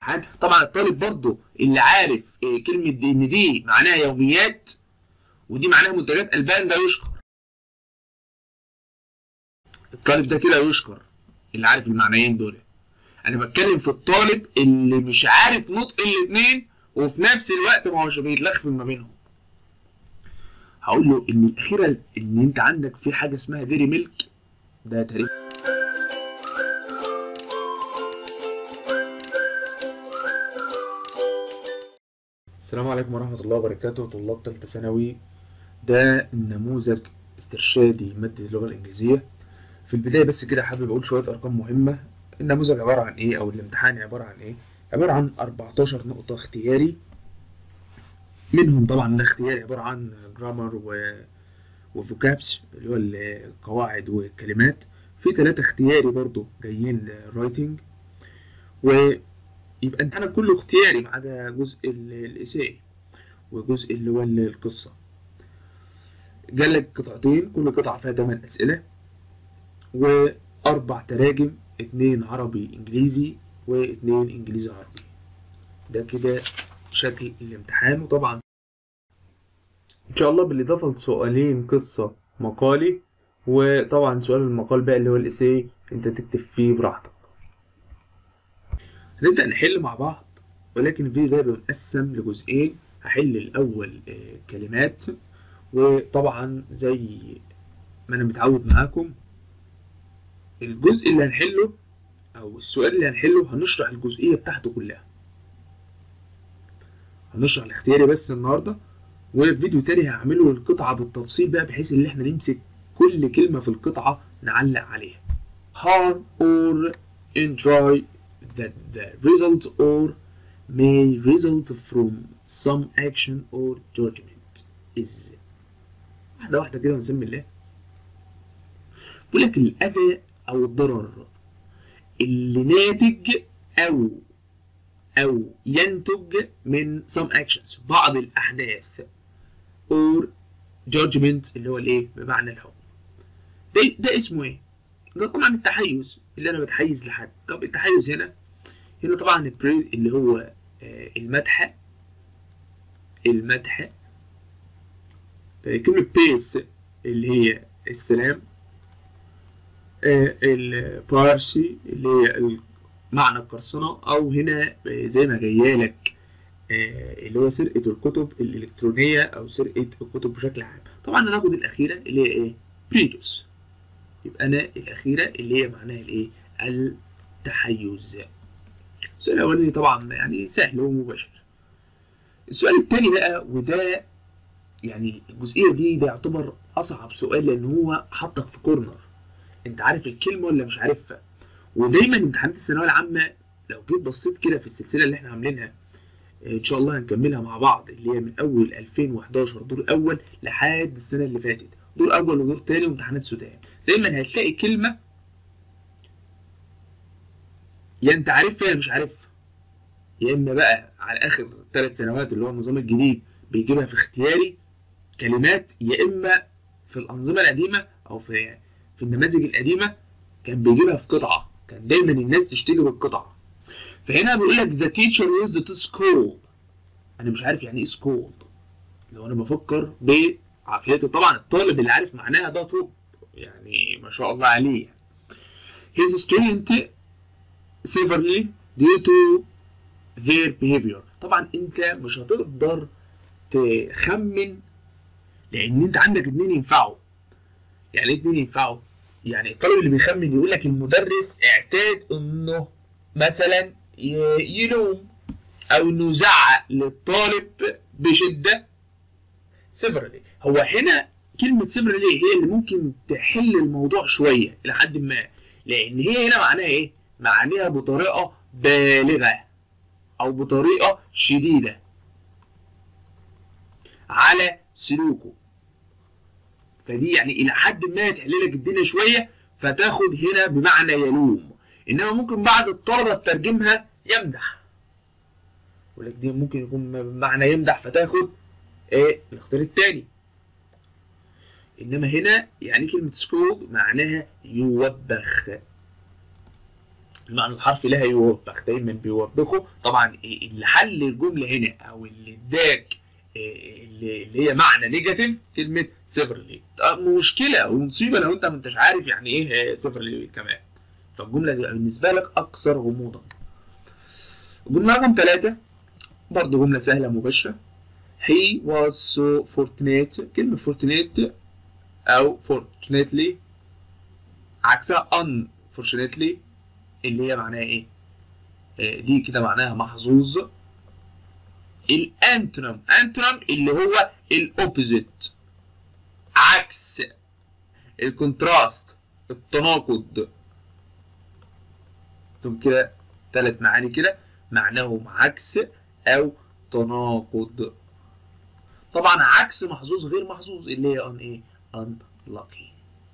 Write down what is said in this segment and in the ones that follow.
طبعا الطالب برضو اللي عارف إيه كلمة دي ان دي معناها يوميات ودي معناها منتجات البان ده يشكر الطالب ده كده يشكر اللي عارف المعنيين دول انا بتكلم في الطالب اللي مش عارف نطق الاثنين وفي نفس الوقت ما هوش بيتلخفن ما بينهم هقول له ان الاخيره ان انت عندك في حاجه اسمها ديري ميلك ده تقريبا السلام عليكم ورحمة الله وبركاته طلاب تالتة ثانوي ده نموذج استرشادي مادة اللغة الإنجليزية في البداية بس كده حابب أقول شوية أرقام مهمة النموذج عبارة عن إيه أو الامتحان عبارة عن إيه عبارة عن 14 نقطة اختياري منهم طبعا الاختياري عبارة عن جرامر و وفوكابس اللي هو القواعد والكلمات في ثلاثة اختياري برضو جايين رايتنج ويبقى امتحانك كله اختياري ما عدا جزء الاساي وجزء اللي هو القصة جالك قطعتين كل قطعة فيها 8 أسئلة وأربع تراجم اتنين عربي إنجليزي واتنين إنجليزي عربي ده كده شكل الامتحان وطبعا ان شاء الله بالاضافه لسؤالين قصه مقالي وطبعا سؤال المقال بقى اللي هو الاساي انت تكتب فيه براحتك هنبدا نحل مع بعض ولكن الفيديو ده مقسم لجزئين هحل الاول كلمات وطبعا زي ما انا متعود معاكم الجزء اللي هنحله او السؤال اللي هنحله هنشرح الجزئيه بتاعته كلها هنشرح الاختياري بس النهارده وفيديو تاني هعمله القطعة بالتفصيل بقى بحيث ان احنا نمسك كل كلمة في القطعة نعلق عليها harm or enjoy that the result or may result from some action or judgment is واحدة واحدة كده ونسمي الله بيقول لك الأذى أو الضرر اللي ناتج أو أو ينتج من some actions بعض الأحداث or judgment اللي هو الإيه بمعنى الحكم ده, ده اسمه إيه؟ ده طبعا التحيز اللي أنا بتحيز لحد طب التحيز هنا هنا طبعا اللي هو آه المدح المدح آه كلمة بيس اللي هي السلام آه البارسي اللي هي معنى القرصنة أو هنا زي ما جايالك اللي هو سرقة الكتب الإلكترونية أو سرقة الكتب بشكل عام طبعا هناخد الأخيرة اللي هي إيه؟ بريدوس يبقى أنا الأخيرة اللي هي معناها الإيه؟ التحيز السؤال الأولاني طبعا يعني سهل ومباشر السؤال التاني بقى وده يعني الجزئية دي ده يعتبر أصعب سؤال لأن هو حطك في كورنر أنت عارف الكلمة ولا مش عارفها ودايما امتحانات الثانويه العامه لو جيت بصيت كده في السلسله اللي احنا عاملينها ان شاء الله هنكملها مع بعض اللي هي من اول 2011 دور اول لحد السنه اللي فاتت دور اول ودور تاني وامتحانات سودان دايما هتلاقي كلمه يا انت عارفها يا مش عارفها يا اما بقى على اخر ثلاث سنوات اللي هو النظام الجديد بيجيبها في اختياري كلمات يا اما في الانظمه القديمه او في في النماذج القديمه كان بيجيبها في قطعه كان دايما الناس تشتري بالقطعة فهنا بيقول لك the teacher used to scold انا مش عارف يعني ايه scold لو انا بفكر بعقليته طبعا الطالب اللي عارف معناها ده طب يعني ما شاء الله عليه his student severely due to their behavior طبعا انت مش هتقدر تخمن لان انت عندك اتنين ينفعوا يعني ايه اتنين ينفعوا يعني الطالب اللي بيخمن يقول لك المدرس اعتاد انه مثلا يلوم او انه يزعق للطالب بشده سيفرلي هو هنا كلمه سيفرلي هي اللي ممكن تحل الموضوع شويه الى حد ما لان هي هنا معناها ايه معناها بطريقه بالغه او بطريقه شديده على سلوكه فدي يعني الى حد ما تحل لك الدنيا شويه فتاخد هنا بمعنى يلوم انما ممكن بعد الطلبه تترجمها يمدح ولك دي ممكن يكون بمعنى يمدح فتاخد ايه الاختيار الثاني انما هنا يعني كلمه سكولد معناها يوبخ المعنى الحرفي لها يوبخ دايما بيوبخه طبعا اللي حل الجمله هنا او اللي اداك اللي اللي هي معنى نيجاتيف كلمه سيفرلي مشكله ومصيبه لو انت ما انتش عارف يعني ايه سيفرلي كمان فالجمله دي بالنسبه لك اكثر غموضا الجمله رقم ثلاثة برضه جمله سهله مباشره he was so fortunate كلمه fortunate او fortunately عكسها unfortunately اللي هي معناها ايه آه، دي كده معناها محظوظ الانتونم انتونم اللي هو الاوبوزيت عكس الكونتراست التناقض دول كده ثلاث معاني كده معناهم عكس او تناقض طبعا عكس محظوظ غير محظوظ اللي هي ان ايه unlucky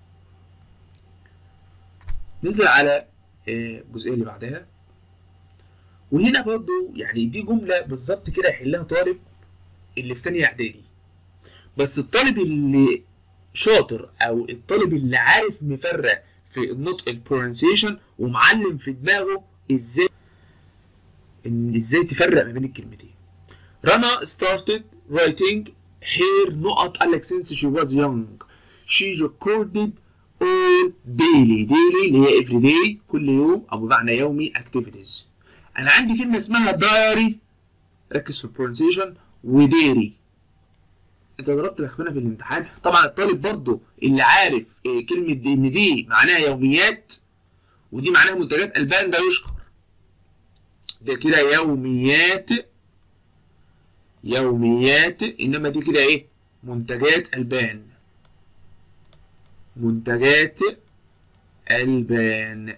ننزل على آه، الجزئيه اللي بعدها وهنا برضو يعني دي جمله بالظبط كده يحلها طالب اللي في تانية اعدادي بس الطالب اللي شاطر او الطالب اللي عارف مفرق في النطق البرونسيشن ومعلم في دماغه ازاي ان ازاي تفرق ما بين الكلمتين رنا started writing her نقط قال لك since she was young she recorded all daily daily اللي هي every day كل يوم او بمعنى يومي activities انا عندي كلمه اسمها diary ركز في البرونسيشن وديري انت ضربت الاخوانه في الامتحان طبعا الطالب برضو اللي عارف إيه كلمه دي ان دي معناها يوميات ودي معناها منتجات البان ده يشكر ده كده يوميات يوميات انما دي كده ايه منتجات البان منتجات البان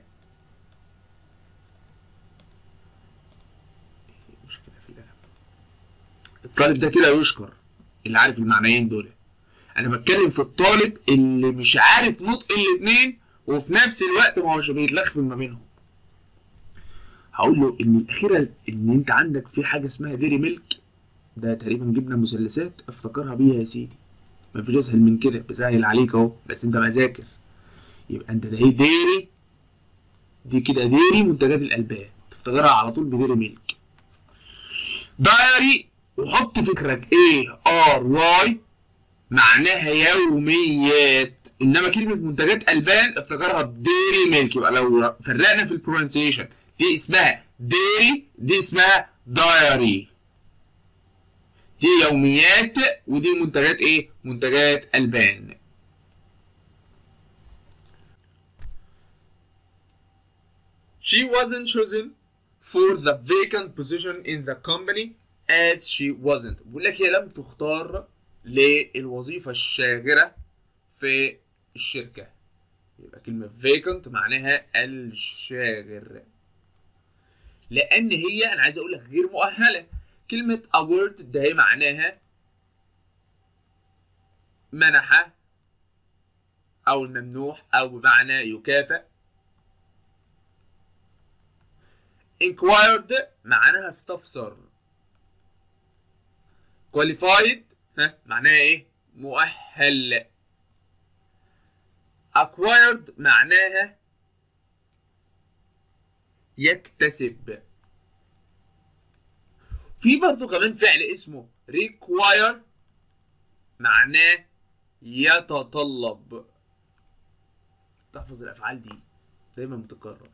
مشكلة في القلم. الطالب ده كده يشكر اللي عارف المعنيين دول انا بتكلم في الطالب اللي مش عارف نطق الاتنين وفي نفس الوقت ما هوش بيتلخفن ما بينهم هقول له ان الاخيره ان انت عندك في حاجه اسمها ديري ميلك ده تقريبا جبنه مثلثات افتكرها بيها يا سيدي مفيش اسهل من كده بسهل عليك اهو بس انت مذاكر يبقى انت ده ايه ديري دي كده ديري منتجات الالبان تفتكرها على طول بديري ميلك دايري وحط فكرك ايه ار واي معناها يوميات انما كلمه منتجات البان افتكرها بديري ميلك يبقى لو فرقنا في البرونسيشن دي اسمها ديري دي اسمها دايري دي يوميات ودي منتجات ايه منتجات البان She wasn't chosen for the vacant position in the company as she wasn't بيقول لك هي لم تختار للوظيفة الشاغرة في الشركة يبقى كلمة vacant معناها الشاغر لأن هي أنا عايز أقول لك غير مؤهلة كلمة award ده هي معناها منح أو الممنوح أو بمعنى يكافئ inquired معناها استفسر qualified ها معناها ايه مؤهل acquired معناها يكتسب في برضو كمان فعل اسمه require معناه يتطلب تحفظ الافعال دي دايما بتتكرر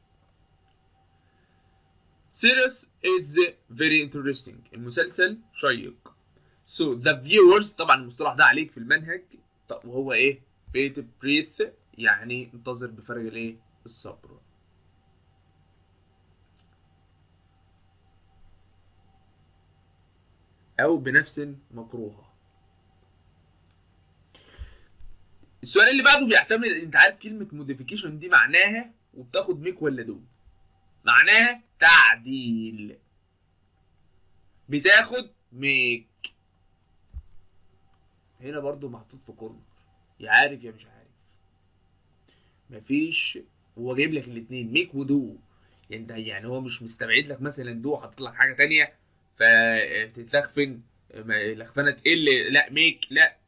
Series is very interesting المسلسل شيق So the viewers طبعا المصطلح ده عليك في المنهج طب وهو ايه؟ wait breath يعني انتظر بفارغ الايه؟ الصبر أو بنفس مكروهة السؤال اللي بعده بيعتمد انت عارف كلمة موديفيكيشن دي معناها وبتاخد ميك ولا دو معناها تعديل بتاخد ميك هنا برضو محطوط في كورنر يا عارف يا مش عارف مفيش هو جايب لك الاتنين ميك ودو يعني انت يعني هو مش مستبعد لك مثلا دو حاطط لك حاجه تانية فتتلخفن لخفنه تقل لا ميك لا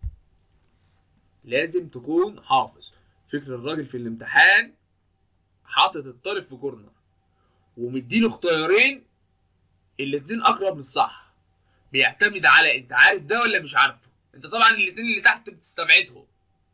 لازم تكون حافظ فكر الراجل في الامتحان حاطط الطالب في كورنر ومديله اختيارين الاتنين اقرب للصح بيعتمد على انت عارف ده ولا مش عارفه انت طبعا الاتنين اللي تحت بتستبعدهم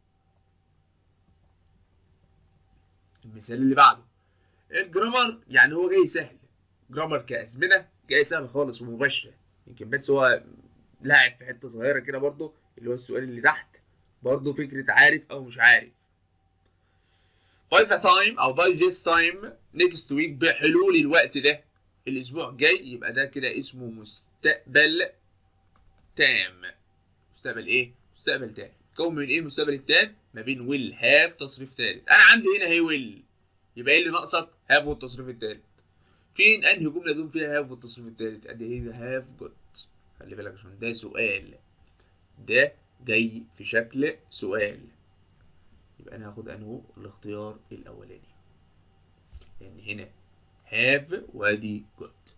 المثال اللي بعده الجرامر يعني هو جاي سهل جرامر كأزمنة جاي سهل خالص ومباشرة يمكن بس هو لاعب في حتة صغيرة كده برضه اللي هو السؤال اللي تحت برضه فكرة عارف أو مش عارف by the time أو by this time next week بحلول الوقت ده الأسبوع الجاي يبقى ده كده اسمه مستقبل تام مستقبل إيه؟ مستقبل تام كون من إيه المستقبل التام؟ ما بين will have تصريف تالت أنا عندي هنا هي will يبقى إيه اللي ناقصك؟ have والتصريف التالت فين أنهي جملة دول فيها have والتصريف التالت؟ أدي هي have got خلي بالك عشان ده سؤال ده جاي في شكل سؤال يبقى انا هاخد انه الاختيار الاولاني لان هنا have وادي got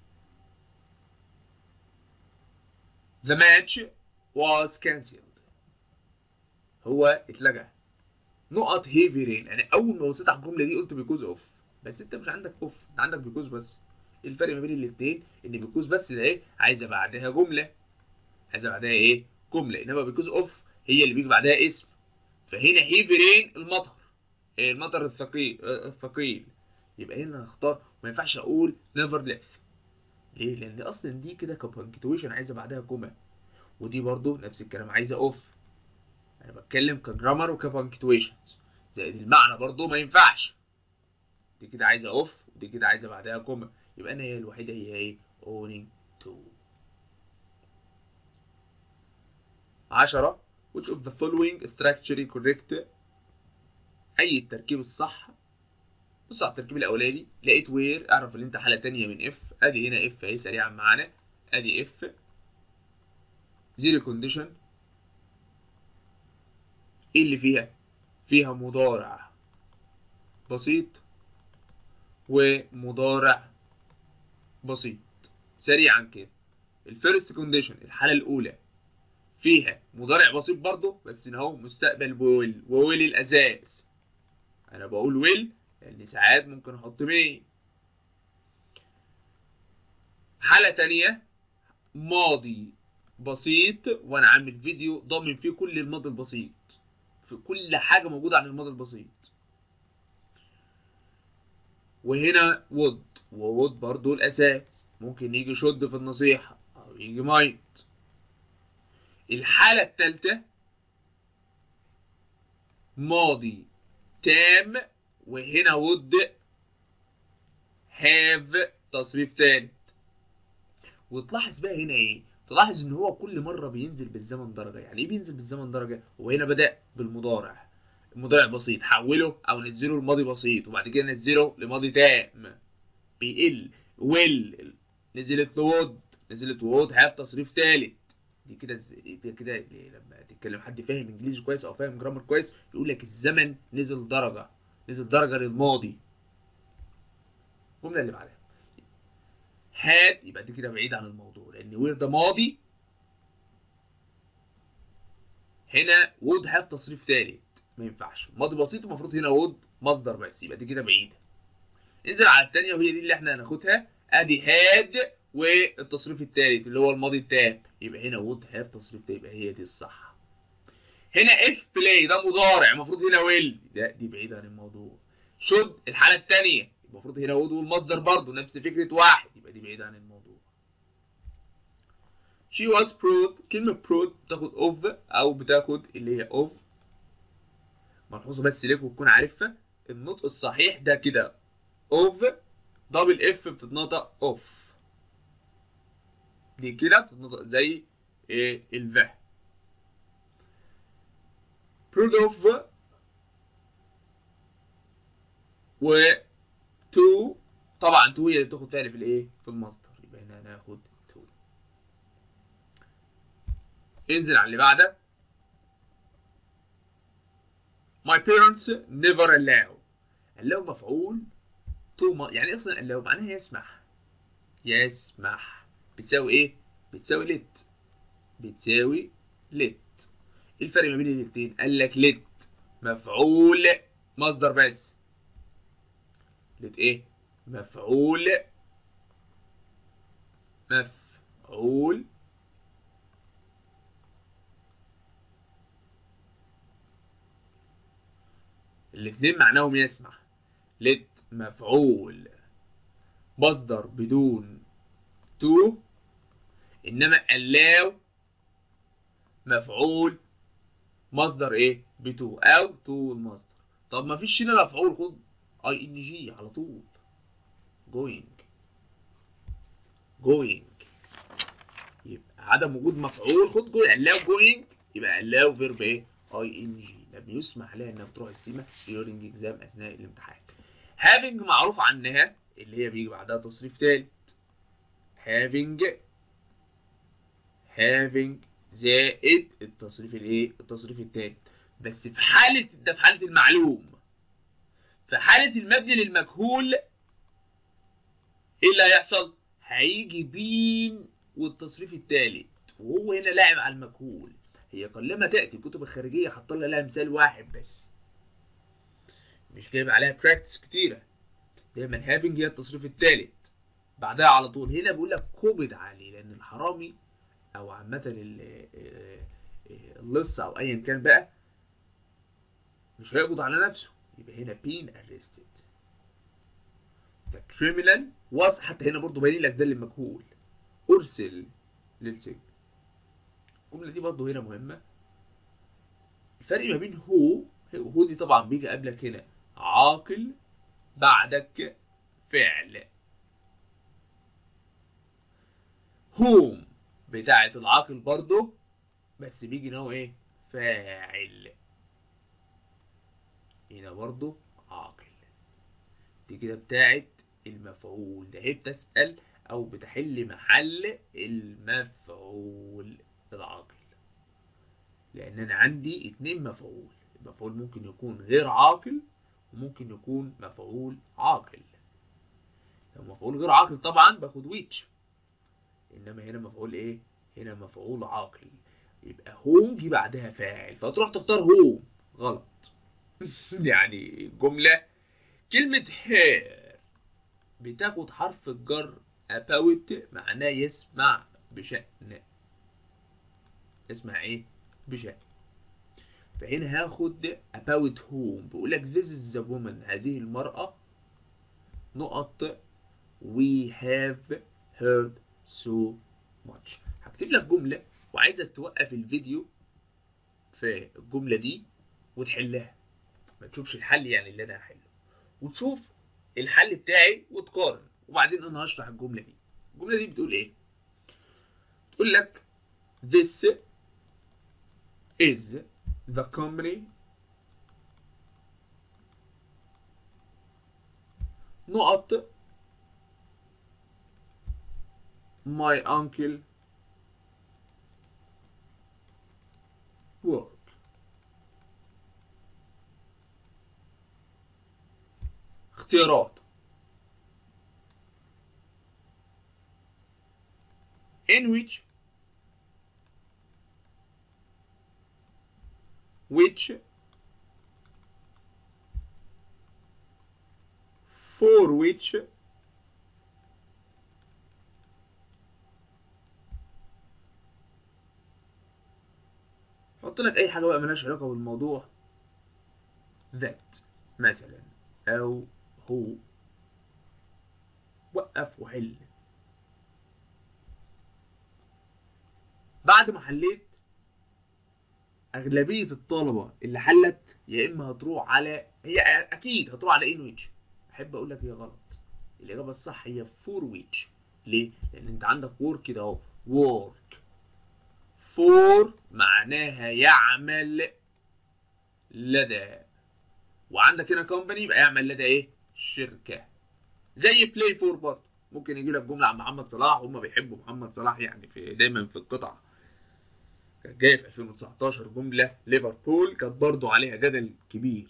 the match was cancelled هو اتلغى نقط heavy rain انا اول ما بصيت على الجمله دي قلت because of بس انت مش عندك اوف انت عندك because بس الفرق ما بين الاثنين ان بيكوز بس ده ايه عايزه بعدها جمله عايزه بعدها ايه جمله انما بيكوز اوف هي اللي بيجي بعدها اسم فهنا هيفي رين المطر إيه المطر الثقيل الثقيل يبقى هنا هختار ما ينفعش اقول نيفر ليف ليه لان اصلا دي كده كبنكتويشن عايزه بعدها جمل ودي برضو نفس الكلام عايزه اوف انا بتكلم كجرامر وكبنكتويشنز زائد المعنى برضو ما ينفعش دي كده عايزه اوف ودي كده عايزه بعدها جمل يبقى انا هي الوحيده هي ايه owning to 10 which of the following structure correct اي التركيب الصح بص على التركيب الاولاني لقيت وير اعرف ان انت حاله تانية من اف ادي هنا اف اهي سريعا معانا ادي اف زيرو كونديشن ايه اللي فيها فيها مضارع بسيط ومضارع بسيط سريعا كده الفيرست كونديشن الحاله الاولى فيها مضارع بسيط برضه بس ان هو مستقبل بويل وويل الاساس انا بقول ويل لان ساعات ممكن احط مين حاله تانية ماضي بسيط وانا عامل فيديو ضامن فيه كل الماضي البسيط في كل حاجه موجوده عن الماضي البسيط وهنا وود وود برضو الاساس ممكن يجي شد في النصيحه او يجي مايت الحاله الثالثه ماضي تام وهنا وود هاف تصريف تالت وتلاحظ بقى هنا ايه تلاحظ ان هو كل مره بينزل بالزمن درجه يعني ايه بينزل بالزمن درجه هو هنا بدا بالمضارع المضارع بسيط حوله او نزله لماضي بسيط وبعد كده نزله لماضي تام بيقل ويل نزلت لود نزلت وود هاف تصريف تالت دي كده دي كده لما تتكلم حد فاهم انجليزي كويس او فاهم جرامر كويس يقول لك الزمن نزل درجه نزل درجه للماضي الجمله اللي بعدها هاد يبقى دي كده بعيد عن الموضوع لان وير ده ماضي هنا وود هاف تصريف تالت ما ينفعش ماضي بسيط المفروض هنا وود مصدر بس يبقى دي كده بعيده انزل على الثانيه وهي دي اللي احنا هناخدها ادي هاد والتصريف الثالث اللي هو الماضي التام يبقى هنا وود هاف تصريف تام يبقى هي دي الصح هنا اف بلاي ده مضارع المفروض هنا ويل لا دي بعيده عن الموضوع شود الحاله الثانيه المفروض هنا وود والمصدر برضه نفس فكره واحد يبقى دي بعيده عن الموضوع she was proud كلمة proud بتاخد of أو بتاخد اللي هي of ملحوظة بس ليك وتكون عارفها النطق الصحيح ده كده of دبل اف بتتنطق of دي كده بتتنطق زي ايه الفه proud of و to طبعا to هي اللي بتاخد فعل في الايه في المصدر يبقى هنا هناخد to انزل على اللي بعده My parents never allow allow مفعول to ما يعني اصلا allow معناها يسمح يسمح بتساوي ايه؟ بتساوي let بتساوي let ايه الفرق ما بين الاثنين؟ قال لك let مفعول مصدر بس let ايه مفعول مفعول الاتنين معناهم يسمع let مفعول مصدر بدون to انما allow مفعول مصدر ايه بتو او تو المصدر طب ما فيش هنا مفعول خد اي ان جي على طول going going يبقى عدم وجود مفعول خد جوي allow going يبقى allow فيرب ايه اي ان جي لم يسمح لها انها تروح السيما during exam اثناء الامتحان having معروف عنها اللي هي بيجي بعدها تصريف تالت having having زائد التصريف الايه التصريف التالت بس في حالة ده في حالة المعلوم في حالة المبني للمجهول ايه اللي هيحصل؟ هيجي بين والتصريف التالت وهو هنا لاعب على المجهول هي قلما تأتي الكتب الخارجية حاطة لها مثال واحد بس مش جايب عليها براكتس كتيرة دايما هافنج هي التصريف التالت بعدها على طول هنا بيقول لك قبض عليه لأن الحرامي أو عامة اللص أو أيا كان بقى مش هيقبض على نفسه يبقى هنا بين arrested the criminal was حتى هنا برضو باين لك ده اللي مجهول ارسل للسجن الجمله دي برضو هنا مهمه الفرق ما بين هو هو دي طبعا بيجي قبلك هنا عاقل بعدك فعل هوم بتاعت العاقل برضو بس بيجي ان هو ايه فاعل هنا برضو عاقل دي كده بتاعت المفعول ده هي بتسأل أو بتحل محل المفعول العاقل لأن أنا عندي اتنين مفعول المفعول ممكن يكون غير عاقل وممكن يكون مفعول عاقل لو مفعول غير عاقل طبعا باخد ويتش إنما هنا مفعول إيه؟ هنا مفعول عاقل يبقى هوم دي بعدها فاعل فتروح تختار هوم غلط يعني جملة كلمة هير بتاخد حرف الجر about معناه يسمع بشأن يسمع ايه بشأن فهنا هاخد about whom بيقول لك this is the woman هذه المرأة نقط we have heard so much هكتب لك جملة وعايزك توقف الفيديو في الجملة دي وتحلها ما تشوفش الحل يعني اللي انا هحله وتشوف الحل بتاعي وتقارن وبعدين انا هشرح الجمله دي الجمله دي بتقول ايه بتقول لك this is the company نقط my uncle work اختيارات in which which for which حط لك اي حاجه بقى ملهاش علاقه بالموضوع that مثلا او هو وقف وحل بعد ما حليت اغلبيه الطلبه اللي حلت يا اما هتروح على هي اكيد هتروح على ان ويتش احب اقول لك هي غلط الاجابه الصح هي فور ويتش ليه لان انت عندك وور كده اهو وورك فور معناها يعمل لدى وعندك هنا كومباني يبقى يعمل لدى ايه شركه زي بلاي فور برضه ممكن يجي لك جمله عن محمد صلاح هم بيحبوا محمد صلاح يعني في دايما في القطع كانت جايه في 2019 جمله ليفربول كانت برضه عليها جدل كبير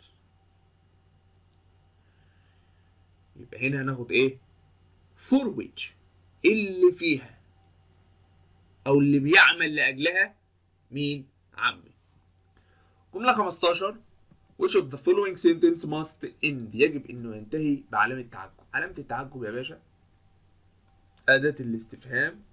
يبقى هنا هناخد ايه فور ويتش اللي فيها او اللي بيعمل لاجلها مين عمي جمله 15 which of the following sentence must end يجب انه ينتهي بعلامة تعجب علامة التعجب يا باشا أداة الاستفهام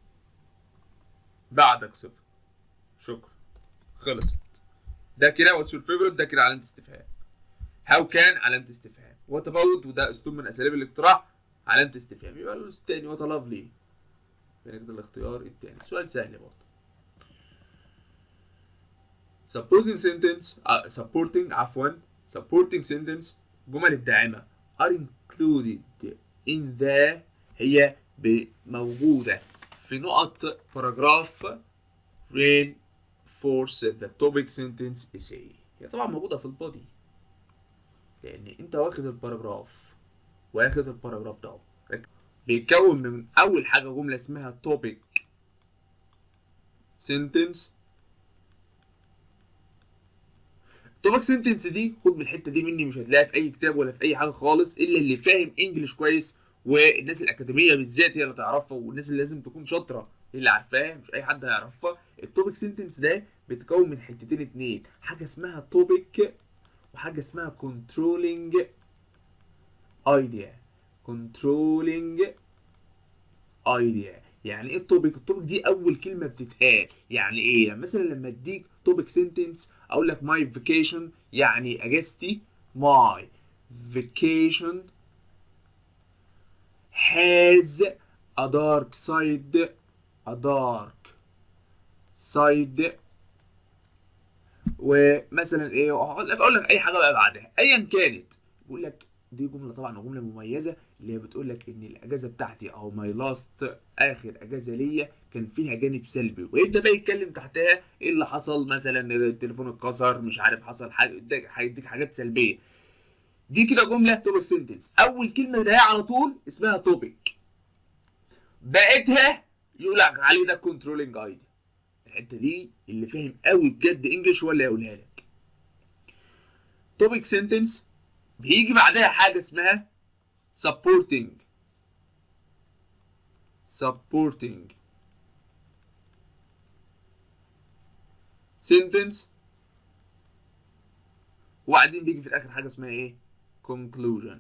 بعدك صفر شكرا خلصت ده كده what's your favorite ده كده علامة استفهام how can علامة استفهام what about وده اسلوب من اساليب الاقتراع علامة استفهام يبقى له التاني what a lovely بنكتب الاختيار التاني سؤال سهل برضه supposing sentence uh, supporting عفوا supporting sentence جمل الداعمة are included in the هي موجودة في نقط paragraph reinforce the topic sentence essay هي طبعا موجودة في البودي لأن أنت واخد الباراجراف واخد الباراجراف ده بيتكون من أول حاجة جملة اسمها topic sentence توبك سنتنس دي خد من الحته دي مني مش هتلاقيها في اي كتاب ولا في اي حاجه خالص الا اللي فاهم انجلش كويس والناس الاكاديميه بالذات هي اللي تعرفها والناس اللي لازم تكون شاطره هي اللي عارفاها مش اي حد هيعرفها التوبك سنتنس ده بيتكون من حتتين اتنين حاجه اسمها توبك وحاجه اسمها كنترولينج ايديا كنترولينج ايديا يعني ايه التوبيك التوبيك دي اول كلمه بتتقال يعني ايه يعني مثلا لما اديك توبيك سنتنس اقول لك ماي فيكيشن يعني اجازتي ماي فيكيشن has a dark side a dark side ومثلا ايه اقول لك اقول لك اي حاجه بقى بعدها ايا كانت بيقول لك دي جمله طبعا جمله مميزه اللي هي بتقول لك ان الاجازه بتاعتي او ماي لاست اخر اجازه ليا كان فيها جانب سلبي ويبدا بقى يتكلم تحتها ايه اللي حصل مثلا التليفون اتكسر مش عارف حصل حاجه هيديك حاجات سلبيه دي كده جمله توبيك سنتنس اول كلمه ده على طول اسمها توبيك بقيتها يقول لك عليه ده كنترولنج ايدي الحته دي اللي فاهم قوي بجد انجلش ولا يقولها لك توبيك سنتنس بيجي بعدها حاجه اسمها supporting supporting sentence وبعدين بيجي في الاخر حاجه اسمها ايه conclusion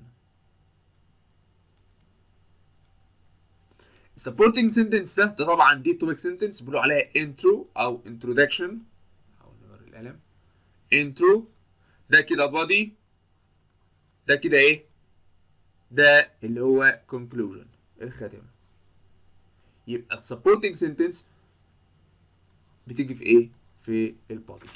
supporting sentence ده, ده طبعا دي topic sentence بيقولوا عليها intro او introduction او نغير القلم intro ده كده body ده كده ايه ده اللي هو conclusion الخاتمه يبقى supporting sentence بتيجي في ايه في البادي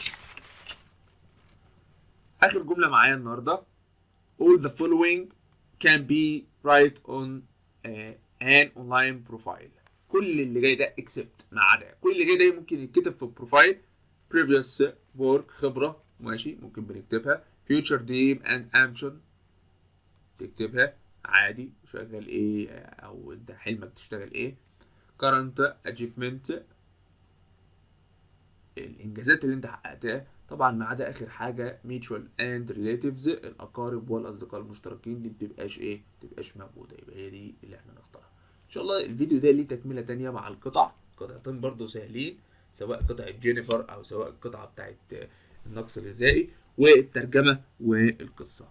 اخر جمله معايا النهارده all the following can be right on uh, an online profile كل اللي جاي ده except ما عدا كل اللي جاي ده ممكن يتكتب في بروفايل previous work خبرة ماشي ممكن بنكتبها future dream and ambition تكتبها عادي شغال ايه او انت حلمك تشتغل ايه current achievement الانجازات اللي انت حققتها طبعا ما عدا اخر حاجه mutual and relatives الاقارب والاصدقاء المشتركين دي بتبقاش ايه بتبقاش موجوده يبقى هي دي اللي احنا نختارها ان شاء الله الفيديو ده ليه تكمله تانية مع القطع قطعتين برضو سهلين سواء قطعه جينيفر او سواء القطعه بتاعت النقص الغذائي والترجمه والقصه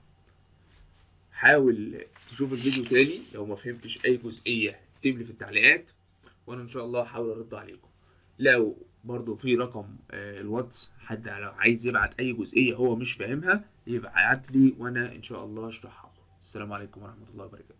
حاول تشوف الفيديو تاني لو ما فهمتش اي جزئيه اكتب لي في التعليقات وانا ان شاء الله هحاول ارد عليكم لو برضو في رقم الواتس حد لو عايز يبعت اي جزئيه هو مش فاهمها يبعت لي وانا ان شاء الله اشرحها السلام عليكم ورحمه الله وبركاته